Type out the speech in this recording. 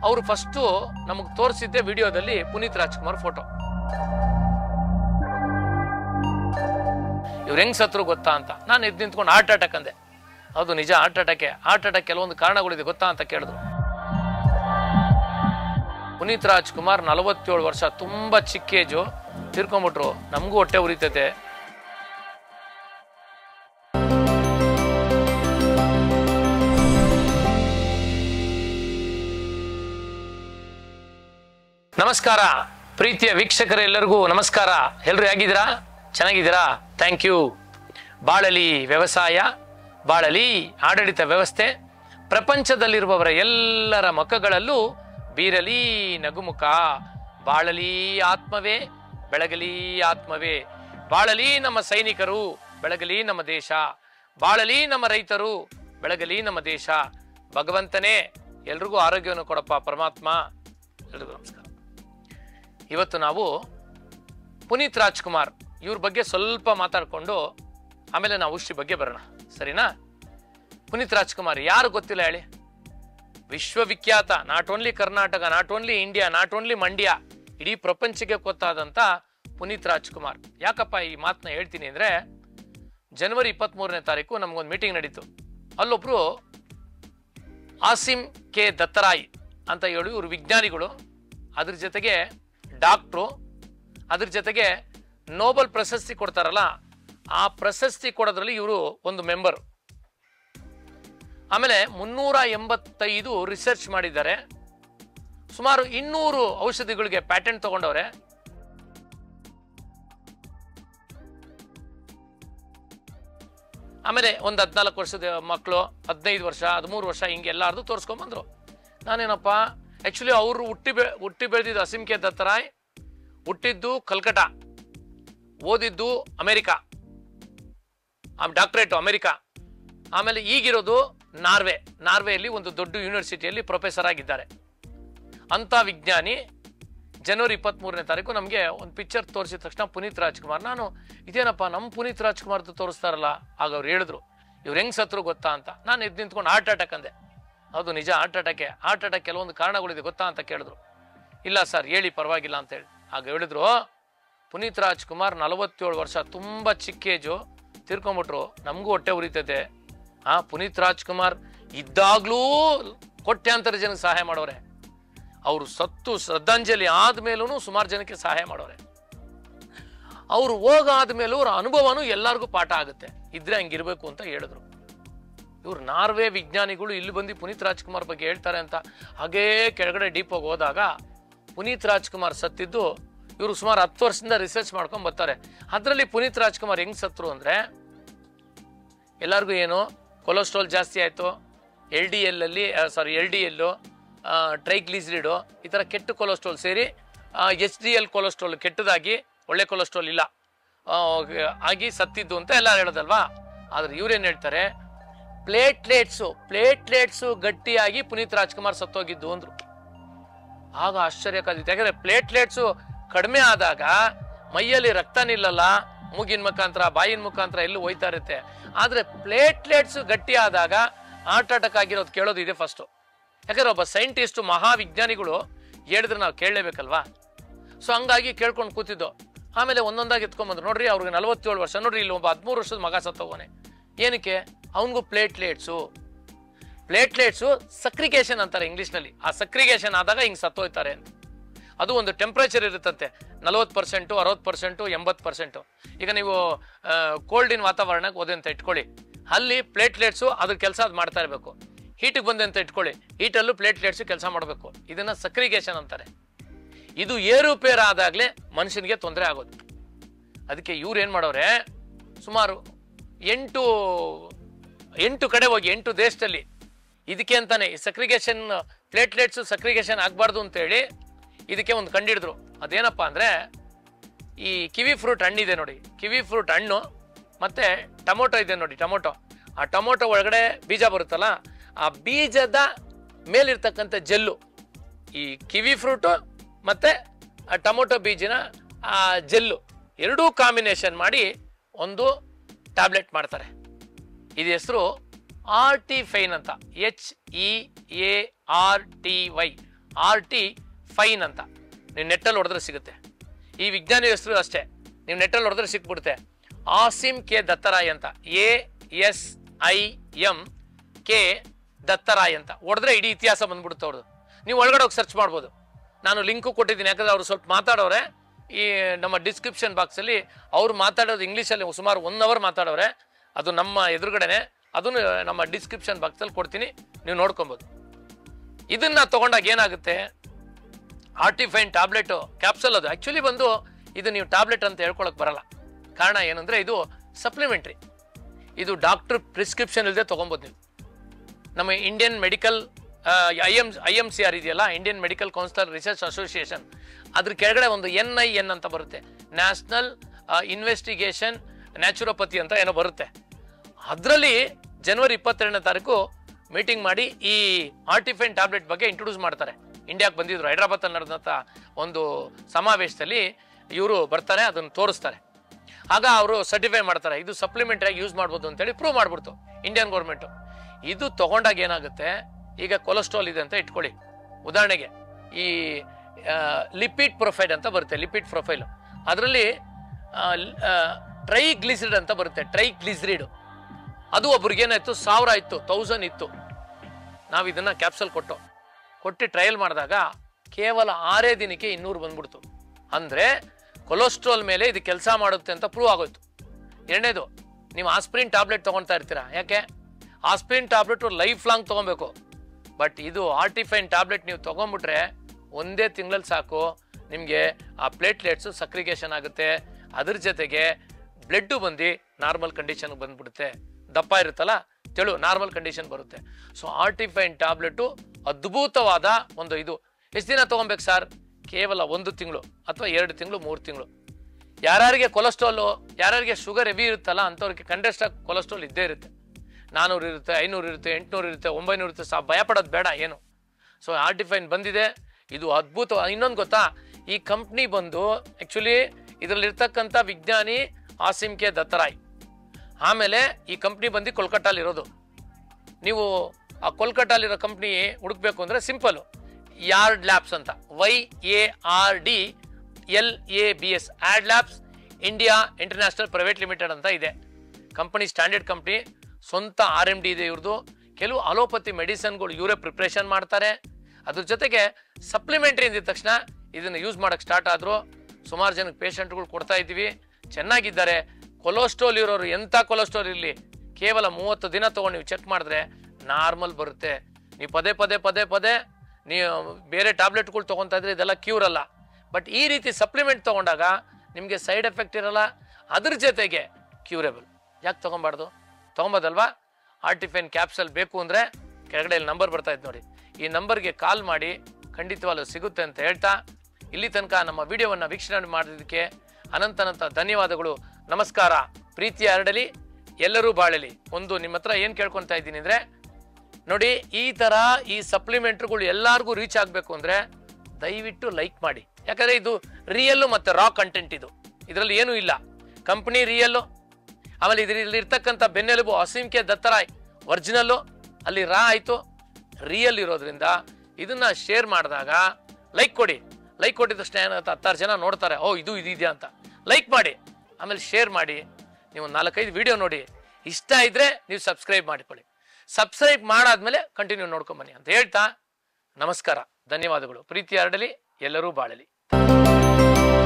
ಅವರು ಫಸ್ಟು ನಮಗೆ ತೋರಿಸಿದ್ದೆ ವಿಡಿಯೋದಲ್ಲಿ ಪುನೀತ್ ರಾಜ್ಕುಮಾರ್ ಫೋಟೋ ಇವ್ರು ಹೆಂಗ್ ಸತ್ರು ಗೊತ್ತಾ ಅಂತ ನಾನು ಎದ್ದು ನಿಂತ್ಕೊಂಡು ಹಾರ್ಟ್ ಅಟ್ಯಾಕ್ ಅಂದೆ ಹೌದು ನಿಜ ಹಾರ್ಟ್ ಅಟ್ಯಾಕೆ ಹಾರ್ಟ್ ಅಟ್ಯಾಕ್ ಕೆಲವೊಂದು ಕಾರಣಗಳಿದೆ ಗೊತ್ತಾ ಅಂತ ಕೇಳಿದ್ರು ಪುನೀತ್ ರಾಜ್ಕುಮಾರ್ ನಲವತ್ತೇಳು ವರ್ಷ ತುಂಬಾ ಚಿಕ್ಕ ಏಜು ತೀರ್ಕೊಂಬಿಟ್ರು ನಮಗೂ ಹೊಟ್ಟೆ ಉರಿತೈತೆ ನಮಸ್ಕಾರ ಪ್ರೀತಿಯ ವೀಕ್ಷಕರೆಲ್ಲರಿಗೂ ನಮಸ್ಕಾರ ಎಲ್ಲರೂ ಹೇಗಿದ್ದೀರಾ ಚೆನ್ನಾಗಿದ್ದೀರಾ ಥ್ಯಾಂಕ್ ಯು ಬಾಳಲಿ ವ್ಯವಸಾಯ ಬಾಳಲಿ ಆಡಳಿತ ವ್ಯವಸ್ಥೆ ಪ್ರಪಂಚದಲ್ಲಿರುವವರ ಎಲ್ಲರ ಮುಖಗಳಲ್ಲೂ ಬೀರಲಿ ನಗುಮುಖ ಬಾಳಲಿ ಆತ್ಮವೇ ಬೆಳಗಲಿ ಆತ್ಮವೇ ಬಾಳಲಿ ನಮ್ಮ ಸೈನಿಕರು ಬೆಳಗಲಿ ನಮ್ಮ ದೇಶ ಬಾಳಲಿ ನಮ್ಮ ರೈತರು ಬೆಳಗಲಿ ನಮ್ಮ ದೇಶ ಭಗವಂತನೇ ಎಲ್ರಿಗೂ ಆರೋಗ್ಯವನ್ನು ಕೊಡಪ್ಪ ಪರಮಾತ್ಮ ಎಲ್ರಿಗೂ ನಮಸ್ಕಾರ ಇವತ್ತು ನಾವು ಪುನೀತ್ ರಾಜ್ಕುಮಾರ್ ಇವ್ರ ಬಗ್ಗೆ ಸ್ವಲ್ಪ ಮಾತಾಡ್ಕೊಂಡು ಆಮೇಲೆ ನಾವು ಶ್ರೀ ಬಗ್ಗೆ ಬರೋಣ ಸರಿನಾ ಪುನೀತ್ ರಾಜ್ಕುಮಾರ್ ಯಾರು ಗೊತ್ತಿಲ್ಲ ಹೇಳಿ ವಿಶ್ವವಿಖ್ಯಾತ not only Karnataka not only India not only Mandya ಇಡೀ ಪ್ರಪಂಚಕ್ಕೆ ಗೊತ್ತಾದಂತ ಪುನೀತ್ ರಾಜ್ಕುಮಾರ್ ಯಾಕಪ್ಪ ಈ ಮಾತನ್ನ ಹೇಳ್ತೀನಿ ಅಂದ್ರೆ ಜನವರಿ ಇಪ್ಪತ್ತ್ಮೂರನೇ ತಾರೀಕು ನಮಗೊಂದು ಮೀಟಿಂಗ್ ನಡೀತು ಅಲ್ಲೊಬ್ರು ಆಸಿಮ್ ಕೆ ದತ್ತರಾಯ್ ಅಂತ ಹೇಳಿ ಇವರು ವಿಜ್ಞಾನಿಗಳು ಅದ್ರ ಜೊತೆಗೆ ಡಾಕ್ಟ್ರು ಅದ್ರ ಜೊತೆಗೆ ನೋಬೆಲ್ ಪ್ರಶಸ್ತಿ ಕೊಡ್ತಾರಲ್ಲ ಆ ಪ್ರಶಸ್ತಿ ಕೊಡೋದ್ರಲ್ಲಿ ಇವರು ಒಂದು ಮೆಂಬರ್ ಆಮೇಲೆ ಮುನ್ನೂರ ಎಂಬತ್ತೈದು ರಿಸರ್ಚ್ ಮಾಡಿದ್ದಾರೆ ಸುಮಾರು ಇನ್ನೂರು ಔಷಧಿಗಳಿಗೆ ಪ್ಯಾಟೆಂಟ್ ತಗೊಂಡವ್ರೆ ಆಮೇಲೆ ಒಂದು ಹದಿನಾಲ್ಕು ವರ್ಷದ ಮಕ್ಕಳು ಹದಿನೈದು ವರ್ಷ ಹದಿಮೂರು ವರ್ಷ ಹಿಂಗೆ ಎಲ್ಲಾರ್ದು ತೋರಿಸ್ಕೊಂಬಂದ್ರು ನಾನೇನಪ್ಪ ಆ್ಯಕ್ಚುಲಿ ಅವರು ಹುಟ್ಟಿ ಬೆ ಹುಟ್ಟಿ ಬೆಳೆದಿದ್ದು ಅಸಿಂ ಕೆ ದತ್ತರಾಯ್ ಹುಟ್ಟಿದ್ದು ಕಲ್ಕಟಾ ಓದಿದ್ದು ಅಮೆರಿಕಾ ಡಾಕ್ಟ್ರೇಟು ಅಮೆರಿಕಾ ಆಮೇಲೆ ಈಗಿರೋದು ನಾರ್ವೆ ನಾರ್ವೆಯಲ್ಲಿ ಒಂದು ದೊಡ್ಡ ಯೂನಿವರ್ಸಿಟಿಯಲ್ಲಿ ಪ್ರೊಫೆಸರ್ ಆಗಿದ್ದಾರೆ ಅಂತ ವಿಜ್ಞಾನಿ ಜನವರಿ ಇಪ್ಪತ್ತ್ಮೂರನೇ ತಾರೀಕು ನಮಗೆ ಒಂದು ಪಿಕ್ಚರ್ ತೋರಿಸಿದ ತಕ್ಷಣ ಪುನೀತ್ ರಾಜ್ಕುಮಾರ್ ನಾನು ಇದೇನಪ್ಪ ನಮ್ಮ ಪುನೀತ್ ರಾಜ್ಕುಮಾರ್ದು ತೋರಿಸ್ತಾರಲ್ಲ ಆಗ ಅವ್ರು ಹೇಳಿದ್ರು ಇವ್ರು ಹೆಂಗ್ ಸತ್ರು ಗೊತ್ತಾ ಅಂತ ನಾನು ಎದ್ದು ನಿಂತ್ಕೊಂಡು ಹಾರ್ಟ್ ಅಟ್ಯಾಕ್ ಅಂದೆ ಹೌದು ನಿಜ ಹಾರ್ಟ್ ಅಟ್ಯಾಕೆ ಹಾರ್ಟ್ ಅಟ್ಯಾಕ್ ಕೆಲವೊಂದು ಕಾರಣಗಳಿದೆ ಗೊತ್ತಾ ಅಂತ ಕೇಳಿದ್ರು ಇಲ್ಲ ಸರ್ ಹೇಳಿ ಪರವಾಗಿಲ್ಲ ಅಂತ ಹೇಳಿ ಆಗ ಹೇಳಿದ್ರು ಪುನೀತ್ ರಾಜ್ಕುಮಾರ್ ನಲವತ್ತೇಳು ವರ್ಷ ತುಂಬ ಚಿಕ್ಕ ಏಜು ತೀರ್ಕೊಂಬಿಟ್ರು ನಮಗೂ ಹೊಟ್ಟೆ ಉರಿತೈತೆ ಆ ಪುನೀತ್ ರಾಜ್ಕುಮಾರ್ ಇದ್ದಾಗ್ಲೂ ಕೋಟ್ಯಾಂತರ ಜನಕ್ಕೆ ಸಹಾಯ ಮಾಡೋರೆ ಅವರು ಸತ್ತು ಶ್ರದ್ಧಾಂಜಲಿ ಆದ್ಮೇಲೂ ಸುಮಾರು ಜನಕ್ಕೆ ಸಹಾಯ ಮಾಡೋರೆ ಅವ್ರು ಹೋಗಾದ್ಮೇಲೂ ಅವ್ರ ಅನುಭವನೂ ಎಲ್ಲರಿಗೂ ಪಾಠ ಆಗುತ್ತೆ ಇದ್ರೆ ಹಂಗಿರ್ಬೇಕು ಅಂತ ಹೇಳಿದ್ರು ಇವ್ರು ನಾರ್ವೆ ವಿಜ್ಞಾನಿಗಳು ಇಲ್ಲಿ ಬಂದು ಪುನೀತ್ ರಾಜ್ಕುಮಾರ್ ಬಗ್ಗೆ ಹೇಳ್ತಾರೆ ಅಂತ ಹಾಗೇ ಕೆಳಗಡೆ ಡೀಪ್ ಆಗಿ ಹೋದಾಗ ಪುನೀತ್ ರಾಜ್ಕುಮಾರ್ ಸತ್ತಿದ್ದು ಇವರು ಸುಮಾರು ಹತ್ತು ವರ್ಷದಿಂದ ರಿಸರ್ಚ್ ಮಾಡ್ಕೊಂಡ್ ಬರ್ತಾರೆ ಅದರಲ್ಲಿ ಪುನೀತ್ ರಾಜ್ಕುಮಾರ್ ಹೆಂಗ್ ಸತ್ರು ಅಂದ್ರೆ ಎಲ್ಲರಿಗೂ ಏನು ಕೊಲೆಸ್ಟ್ರಾಲ್ ಜಾಸ್ತಿ ಆಯಿತು ಎಲ್ ಡಿ ಎಲ್ ಅಲ್ಲಿ ಸಾರಿ ಎಲ್ ಡಿ ಎಲ್ಲು ಟ್ರೈಗ್ಲಿಸರಿಡು ಈ ಥರ ಕೆಟ್ಟ ಕೊಲೆಸ್ಟ್ರಾಲ್ ಸೇರಿ ಎಚ್ ಡಿ ಎಲ್ ಕೊಲೆಸ್ಟ್ರಾಲ್ ಕೆಟ್ಟದಾಗಿ ಒಳ್ಳೆ ಕೊಲೆಸ್ಟ್ರಾಲ್ ಇಲ್ಲ ಆ, ಆಗಿ ಸತ್ತಿದ್ದು ಅಂತ ಎಲ್ಲ ಹೇಳೋದಲ್ವಾ ಆದ್ರೆ ಇವ್ರೇನು ಹೇಳ್ತಾರೆ ಪ್ಲೇಟ್ಲೆಟ್ಸು ಪ್ಲೇಟ್ಲೆಟ್ಸು ಗಟ್ಟಿಯಾಗಿ ಪುನೀತ್ ರಾಜ್ಕುಮಾರ್ ಸತ್ತೋಗಿದ್ದು ಅಂದ್ರು ಆಗ ಆಶ್ಚರ್ಯಕ್ಕಾದಿತ್ತು ಯಾಕಂದ್ರೆ ಪ್ಲೇಟ್ಲೆಟ್ಸು ಕಡಿಮೆ ಆದಾಗ ಮೈಯಲ್ಲಿ ರಕ್ತ ನಿಲ್ಲಲ್ಲ ಮೂಗಿನ ಮುಖಾಂತರ ಬಾಯಿನ ಮುಖಾಂತರ ಎಲ್ಲೂ ಹೋಯ್ತಾ ಇರುತ್ತೆ ಆದ್ರೆ ಪ್ಲೇಟ್ಲೆಟ್ಸ್ ಗಟ್ಟಿ ಆದಾಗ ಹಾರ್ಟ್ ಅಟ್ಯಾಕ್ ಆಗಿರೋದು ಕೇಳೋದು ಇದೆ ಫಸ್ಟ್ ಯಾಕಂದ್ರೆ ಒಬ್ಬ ಸೈಂಟಿಸ್ಟ್ ಮಹಾವಿಜ್ಞಾನಿಗಳು ಹೇಳಿದ್ರೆ ನಾವು ಕೇಳಲೇಬೇಕಲ್ವಾ ಸೊ ಹಂಗಾಗಿ ಕೇಳ್ಕೊಂಡು ಕೂತಿದ್ದು ಆಮೇಲೆ ಒಂದೊಂದಾಗಿ ಎತ್ಕೊಂಬಂದ್ರು ನೋಡ್ರಿ ಅವ್ರಿಗೆ ನಲವತ್ತೇಳು ವರ್ಷ ನೋಡ್ರಿ ಇಲ್ಲಿ ಒಬ್ಬ ಹದಿಮೂರು ವರ್ಷದ ಮಗ ಸತ್ತೋಗೋನೆ ಏನಕ್ಕೆ ಅವನಿಗೂ ಪ್ಲೇಟ್ಲೆಟ್ಸು ಪ್ಲೇಟ್ಲೆಟ್ಸು ಸಕ್ರಿಗೇಷನ್ ಅಂತಾರೆ ಇಂಗ್ಲೀಷ್ನಲ್ಲಿ ಆ ಸಕ್ರಿಗೇಷನ್ ಆದಾಗ ಹಿಂಗೆ ಸತ್ತೋಯ್ತಾರೆ ಅಂತ ಅದು ಒಂದು ಟೆಂಪ್ರೇಚರ್ ಇರುತ್ತಂತೆ ನಲವತ್ತು ಪರ್ಸೆಂಟು ಅರವತ್ತು ಪರ್ಸೆಂಟು ಎಂಬತ್ತು ಪರ್ಸೆಂಟು ಈಗ ನೀವು ಕೋಲ್ಡಿನ ವಾತಾವರಣಕ್ಕೆ ಹೋದೆ ಅಂತ ಇಟ್ಕೊಳ್ಳಿ ಅಲ್ಲಿ ಪ್ಲೇಟ್ಲೆಟ್ಸು ಅದ್ರ ಕೆಲಸ ಅದು ಮಾಡ್ತಾ ಇರಬೇಕು ಹೀಟಿಗೆ ಬಂದೆ ಅಂತ ಇಟ್ಕೊಳ್ಳಿ ಹೀಟಲ್ಲೂ ಪ್ಲೇಟ್ಲೆಟ್ಸು ಕೆಲಸ ಮಾಡಬೇಕು ಇದನ್ನ ಸಕ್ರಿಗೇಷನ್ ಅಂತಾರೆ ಇದು ಏರುಪೇರು ಆದಾಗಲೇ ಮನುಷ್ಯನಿಗೆ ತೊಂದರೆ ಆಗೋದು ಅದಕ್ಕೆ ಇವ್ರು ಏನು ಮಾಡೋರೆ ಸುಮಾರು ಎಂಟು ಎಂಟು ಕಡೆ ಹೋಗಿ ಎಂಟು ದೇಶದಲ್ಲಿ ಇದಕ್ಕೆ ಅಂತಾನೆ ಸಕ್ರಿಗೇಷನ್ ಪ್ಲೇಟ್ಲೆಟ್ಸ್ ಸಕ್ರಿಗೇಷನ್ ಆಗಬಾರ್ದು ಅಂತೇಳಿ ಇದಕ್ಕೆ ಒಂದು ಕಂಡಿಡಿದ್ರು ಅದೇನಪ್ಪ ಅಂದ್ರೆ ಈ ಕಿವಿ ಫ್ರೂಟ್ ಹಣ್ಣಿದೆ ನೋಡಿ ಕಿವಿ ಫ್ರೂಟ್ ಹಣ್ಣು ಮತ್ತೆ ಟೊಮೊಟೊ ಇದೆ ನೋಡಿ ಟೊಮೊಟೊ ಆ ಟೊಮೊಟೊ ಒಳಗಡೆ ಬೀಜ ಬರುತ್ತಲ್ಲ ಆ ಬೀಜದ ಮೇಲಿರ್ತಕ್ಕಂಥ ಜೆಲ್ಲು ಈ ಕಿವಿ ಫ್ರೂಟು ಮತ್ತೆ ಆ ಟೊಮೊಟೊ ಬೀಜಿನ ಆ ಜೆಲ್ಲು ಎರಡೂ ಕಾಂಬಿನೇಷನ್ ಮಾಡಿ ಒಂದು ಟ್ಯಾಬ್ಲೆಟ್ ಮಾಡ್ತಾರೆ ಇದು ಹೆಸರು ಆರ್ ಟಿ ಫೈನ್ ಅಂತ H E A R T Y R T fine ಅಂತ ನೀವು ನೆಟ್ಟಲ್ಲಿ ಹೊಡೆದ್ರೆ ಸಿಗುತ್ತೆ ಈ ವಿಜ್ಞಾನಿ ಹೆಸರು ಅಷ್ಟೇ ನೀವು ನೆಟ್ಟಲ್ಲಿ ಹೊಡೆದ್ರೆ ಸಿಕ್ಬಿಡುತ್ತೆ ಆಸಿಮ್ ಕೆ ದತ್ತರಾಯ್ ಅಂತ A S I M K Dattaray ಅಂತ ಹೊಡೆದ್ರೆ ಇಡೀ ಇತಿಹಾಸ ಬಂದ್ಬಿಡುತ್ತೆ ಅವ್ರದ್ದು ನೀವು ಒಳಗಡೆ ಹೋಗಿ ಸರ್ಚ್ ಮಾಡ್ಬೋದು ನಾನು ಲಿಂಕು ಕೊಟ್ಟಿದ್ದೀನಿ ಯಾಕಂದ್ರೆ ಅವರು ಸ್ವಲ್ಪ ಮಾತಾಡೋರೆ ಈ ನಮ್ಮ ಡಿಸ್ಕ್ರಿಪ್ಷನ್ ಬಾಕ್ಸಲ್ಲಿ ಅವ್ರು ಮಾತಾಡೋದು ಇಂಗ್ಲೀಷಲ್ಲಿ ಸುಮಾರು ಒನ್ ಅವರ್ ಮಾತಾಡೋರೆ ಅದು ನಮ್ಮ ಎದುರುಗಡೆನೆ ಅದನ್ನು ನಮ್ಮ ಡಿಸ್ಕ್ರಿಪ್ಷನ್ ಬಾಕ್ಸಲ್ಲಿ ಕೊಡ್ತೀನಿ ನೀವು ನೋಡ್ಕೊಬೋದು ಇದನ್ನ ತಗೊಂಡಾಗ ಏನಾಗುತ್ತೆ ಆರ್ಟಿಫೈನ್ ಟ್ಯಾಬ್ಲೆಟ್ ಕ್ಯಾಪ್ಸಲ್ ಅದು ಆಕ್ಚುಲಿ ಬಂದು ಇದು ನೀವು ಟ್ಯಾಬ್ಲೆಟ್ ಅಂತ ಹೇಳ್ಕೊಳಕ್ ಬರಲ್ಲ ಕಾರಣ ಏನಂದ್ರೆ ಇದು ಸಪ್ಲಿಮೆಂಟ್ರಿ ಇದು ಡಾಕ್ಟರ್ ಪ್ರಿಸ್ಕ್ರಿಪ್ಷನ್ ಇಲ್ಲದೆ ತೊಗೊಬೋದು ನೀವು ನಮ್ಮ Indian medical I M I M C R ಇದೆಯಲ್ಲ Indian medical councillor research association ಅದ್ರ ಕೆಳಗಡೆ ಒಂದು ಎನ್ ಐ ಎನ್ ಅಂತ ಬರುತ್ತೆ ನ್ಯಾಷನಲ್ ಇನ್ವೆಸ್ಟಿಗೇಷನ್ ನ್ಯಾಚುರೋಪತಿ ಅಂತ ಏನೋ ಬರುತ್ತೆ ಅದರಲ್ಲಿ ಜನವರಿ ಇಪ್ಪತ್ತೆರಡನೇ ತಾರೀಕು ಮೀಟಿಂಗ್ ಮಾಡಿ ಈ ಆರ್ಟಿಫೈನ್ ಟ್ಯಾಬ್ಲೆಟ್ ಬಗ್ಗೆ ಇಂಟ್ರೊಡ್ಯೂಸ್ ಮಾಡ್ತಾರೆ ಇಂಡಿಯಾಗೆ ಬಂದಿದ್ರು ಹೈದರಾಬಾದಲ್ಲಿ ನಡೆದಂಥ ಒಂದು ಸಮಾವೇಶದಲ್ಲಿ ಇವರು ಬರ್ತಾರೆ ಅದನ್ನು ತೋರಿಸ್ತಾರೆ ಆಗ ಅವರು ಸರ್ಟಿಫೈ ಮಾಡ್ತಾರೆ ಇದು ಸಪ್ಲಿಮೆಂಟರಿ ಆಗಿ ಯೂಸ್ ಮಾಡ್ಬೋದು ಅಂತೇಳಿ ಪ್ರೂವ್ ಮಾಡ್ಬಿಡ್ತು ಇಂಡಿಯನ್ ಗೌರ್ಮೆಂಟು ಇದು ತಗೊಂಡಾಗ ಏನಾಗುತ್ತೆ ಈಗ ಕೊಲೆಸ್ಟ್ರಾಲ್ ಇದೆ ಅಂತ ಇಟ್ಕೊಳ್ಳಿ ಉದಾಹರಣೆಗೆ ಈ ಲಿಪಿಡ್ ಪ್ರೊಫೈಲ್ ಅಂತ ಬರುತ್ತೆ ಲಿಪಿಡ್ ಪ್ರೊಫೈಲ್ ಅದರಲ್ಲಿ ಟ್ರೈಗ್ಲಿಸಿಡ್ ಅಂತ ಬರುತ್ತೆ ಟ್ರೈಗ್ಲಿಸರಿಡ್ ಅದು ಒಬ್ರಿಗೆ ಏನಾಯ್ತು ಸಾವಿರ ಇತ್ತು ತೌಸಂಡ್ ಇತ್ತು ನಾವು ಇದನ್ನ ಕ್ಯಾಪ್ಸಲ್ ಕೊಟ್ಟು ಕೊಟ್ಟು ಟ್ರಯಲ್ ಮಾಡಿದಾಗ ಕೇವಲ ಆರೇ ದಿನಕ್ಕೆ ಇನ್ನೂರು ಬಂದ್ಬಿಡ್ತು ಅಂದ್ರೆ ಕೊಲೆಸ್ಟ್ರಾಲ್ ಮೇಲೆ ಇದು ಕೆಲಸ ಮಾಡುತ್ತೆ ಅಂತ ಪ್ರೂವ್ ಆಗೋಯ್ತು ಎರಡನೇದು ನೀವು ಆಸ್ಪ್ರಿನ್ ಟ್ಯಾಬ್ಲೆಟ್ ತಗೊಳ್ತಾ ಇರ್ತೀರಾ ಯಾಕೆ ಆಸ್ಪ್ರಿನ್ ಟ್ಯಾಬ್ಲೆಟ್ ಲೈಫ್ ಲಾಂಗ್ ತಗೊಬೇಕು ಬಟ್ ಇದು ಆರ್ಟಿಫೈನ್ ಟ್ಯಾಬ್ಲೆಟ್ ನೀವು ತಗೊಂಡ್ಬಿಟ್ರೆ ಒಂದೇ ತಿಂಗಳಲ್ಲಿ ಸಾಕು ನಿಮಗೆ ಆ ಪ್ಲೇಟ್ಲೆಟ್ಸು ಸಕ್ರಿಗೇಷನ್ ಆಗುತ್ತೆ ಅದ್ರ ಜೊತೆಗೆ ಬ್ಲಡ್ಡು ಬಂದು ನಾರ್ಮಲ್ ಕಂಡೀಷನ್ಗೆ ಬಂದ್ಬಿಡುತ್ತೆ ದಪ್ಪ ಇರುತ್ತಲ್ಲ ತೆಳು ನಾರ್ಮಲ್ ಕಂಡೀಷನ್ ಬರುತ್ತೆ ಸೊ ಆರ್ಟಿಫೈನ್ ಟ್ಯಾಬ್ಲೆಟು ಅದ್ಭುತವಾದ ಒಂದು ಇದು ಎಷ್ಟು ದಿನ ತಗೊಬೇಕು ಸರ್ ಕೇವಲ ಒಂದು ತಿಂಗಳು ಅಥವಾ ಎರಡು ತಿಂಗಳು ಮೂರು ತಿಂಗಳು ಯಾರ್ಯಾರಿಗೆ ಕೊಲೆಸ್ಟ್ರಾಲು ಯಾರ್ಯಾರಿಗೆ ಶುಗರ್ ಹೆವಿ ಇರುತ್ತಲ್ಲ ಅಂಥವ್ರಿಗೆ ಕಂಡೆಸ್ಟ್ ಕೊಲೆಸ್ಟ್ರಾಲ್ ಇದ್ದೇ ಇರುತ್ತೆ ನಾನೂರು ಇರುತ್ತೆ ಐನೂರು ಇರುತ್ತೆ ಎಂಟುನೂರು ಇರುತ್ತೆ ಒಂಬೈನೂರು ಇರುತ್ತೆ ಸಹ ಭಯ ಪಡೋದು ಬೇಡ ಏನು ಸೊ ಆರ್ಟಿಫೈನ್ ಬಂದಿದೆ ಇದು ಅದ್ಭುತ ಇನ್ನೊಂದು ಗೊತ್ತಾ ಈ ಕಂಪ್ನಿ ಬಂದು ಆ್ಯಕ್ಚುಲಿ ಇದರಲ್ಲಿರ್ತಕ್ಕಂಥ ವಿಜ್ಞಾನಿ ಆಸಿಮ್ ಕೆ ದತ್ತರಾಯ್ ಆಮೇಲೆ ಈ ಕಂಪ್ನಿ ಬಂದು ಕೋಲ್ಕತ್ತಾಲಿರೋದು ನೀವು ಆ ಕೋಲ್ಕತ್ತಾಲಿರೋ ಕಂಪ್ನಿ ಹುಡುಕ್ಬೇಕು ಅಂದರೆ ಸಿಂಪಲ್ ಯಾರ್ಡ್ ಲ್ಯಾಬ್ಸ್ ಅಂತ Y A R D L A B S ಆಡ್ labs India international private limited ಅಂತ ಇದೆ ಕಂಪನಿ ಸ್ಟ್ಯಾಂಡರ್ಡ್ ಕಂಪ್ನಿ ಸ್ವಂತ ಆರ್ ಎಮ್ ಡಿ ಇದೆ ಇವ್ರದ್ದು ಕೆಲವು ಅಲೋಪತಿ ಮೆಡಿಸನ್ಗಳು ಇವರೇ ಪ್ರಿಪ್ರೇಷನ್ ಮಾಡ್ತಾರೆ ಅದ್ರ ಜೊತೆಗೆ ಸಪ್ಲಿಮೆಂಟ್ರಿ ಅಂದಿದ ತಕ್ಷಣ ಇದನ್ನು ಯೂಸ್ ಮಾಡಕ್ಕೆ ಸ್ಟಾರ್ಟ್ ಆದ್ರು ಸುಮಾರು ಜನಕ್ಕೆ ಪೇಷಂಟ್ಗಳು ಕೊಡ್ತಾ ಇದ್ದೀವಿ ಚೆನ್ನಾಗಿದ್ದಾರೆ ಕೊಲೆಸ್ಟ್ರಾಲ್ ಇರೋರು ಎಂಥ ಕೊಲೆಸ್ಟ್ರಾಲ್ ಇರಲಿ ಕೇವಲ ಮೂವತ್ತು ದಿನ ತೊಗೊಂಡು ನೀವು ಚೆಕ್ ಮಾಡಿದ್ರೆ ನಾರ್ಮಲ್ ಬರುತ್ತೆ ನೀವು ಪದೇ ಪದೇ ಪದೇ ಪದೇ ನೀವು ಬೇರೆ ಟ್ಯಾಬ್ಲೆಟ್ಗಳು ತೊಗೊತಾ ಇದ್ರೆ ಇದೆಲ್ಲ ಕ್ಯೂರ್ ಅಲ್ಲ ಬಟ್ ಈ ರೀತಿ ಸಪ್ಲಿಮೆಂಟ್ ತೊಗೊಂಡಾಗ ನಿಮಗೆ ಸೈಡ್ ಎಫೆಕ್ಟ್ ಇರಲ್ಲ ಅದ್ರ ಜೊತೆಗೆ ಕ್ಯೂರೇಬಲ್ ಯಾಕೆ ತೊಗೊಬಾರ್ದು ತೊಗೊಬೋದಲ್ವಾ ಆರ್ಟಿಫೈನ್ ಕ್ಯಾಪ್ಸಲ್ ಬೇಕು ಅಂದರೆ ಕೆಳಗಡೆ ಇಲ್ಲಿ ನಂಬರ್ ಬರ್ತಾ ಇತ್ತು ನೋಡಿ ಈ ನಂಬರ್ಗೆ ಕಾಲ್ ಮಾಡಿ ಖಂಡಿತವಾಗ್ಲೂ ಸಿಗುತ್ತೆ ಅಂತ ಹೇಳ್ತಾ ಇಲ್ಲಿ ತನಕ ನಮ್ಮ ವಿಡಿಯೋವನ್ನು ವೀಕ್ಷಣೆ ಮಾಡಿದ್ದಕ್ಕೆ ಅನಂತನಂತ ಧನ್ಯವಾದಗಳು ನಮಸ್ಕಾರ ಪ್ರೀತಿ ಹರಡಲಿ ಎಲ್ಲರೂ ಬಾಳಲಿ ಒಂದು ನಿಮ್ಮ ಹತ್ರ ಏನು ಕೇಳ್ಕೊತಾ ಇದ್ದೀನಿ ಅಂದರೆ ನೋಡಿ ಈ ಥರ ಈ ಸಪ್ಲಿಮೆಂಟ್ರಿಗಳು ಎಲ್ಲರಿಗೂ ರೀಚ್ ಆಗಬೇಕು ಅಂದರೆ ದಯವಿಟ್ಟು ಲೈಕ್ ಮಾಡಿ ಯಾಕಂದರೆ ಇದು ರಿಯಲ್ಲು ಮತ್ತು ರಾ ಕಂಟೆಂಟ್ ಇದು ಇದರಲ್ಲಿ ಏನೂ ಇಲ್ಲ ಕಂಪ್ನಿ ರಿಯಲ್ಲು ಆಮೇಲೆ ಇದರಲ್ಲಿ ಇರ್ತಕ್ಕಂಥ ಬೆನ್ನೆಲುಬು ಅಸೀಮ್ ಕೆ ದತ್ತರಾಯ್ ಒರಿಜಿನಲ್ಲು ಅಲ್ಲಿ ರಾ ಆಯಿತು ರಿಯಲ್ ಇರೋದ್ರಿಂದ ಇದನ್ನ ಶೇರ್ ಮಾಡಿದಾಗ ಲೈಕ್ ಕೊಡಿ ಲೈಕ್ ಕೊಟ್ಟಿದ ತಕ್ಷಣ ಏನಾಗುತ್ತೆ ಹತ್ತಾರು ಜನ ನೋಡ್ತಾರೆ ಓ ಇದು ಇದು ಇದೆಯಾ ಅಂತ ಲೈಕ್ ಮಾಡಿ ಆಮೇಲೆ ಶೇರ್ ಮಾಡಿ ನೀವು ಒಂದು ನಾಲ್ಕೈದು ವಿಡಿಯೋ ನೋಡಿ ಇಷ್ಟ ಇದ್ರೆ ನೀವು ಸಬ್ಸ್ಕ್ರೈಬ್ ಮಾಡಿಕೊಳ್ಳಿ ಸಬ್ಸ್ಕ್ರೈಬ್ ಮಾಡಾದ್ಮೇಲೆ ಕಂಟಿನ್ಯೂ ನೋಡ್ಕೊಂಬನ್ನಿ ಅಂತ ಹೇಳ್ತಾ ನಮಸ್ಕಾರ ಧನ್ಯವಾದಗಳು ಪ್ರೀತಿ ಹರಡಲಿ ಎಲ್ಲರೂ ಬಾಳಲಿ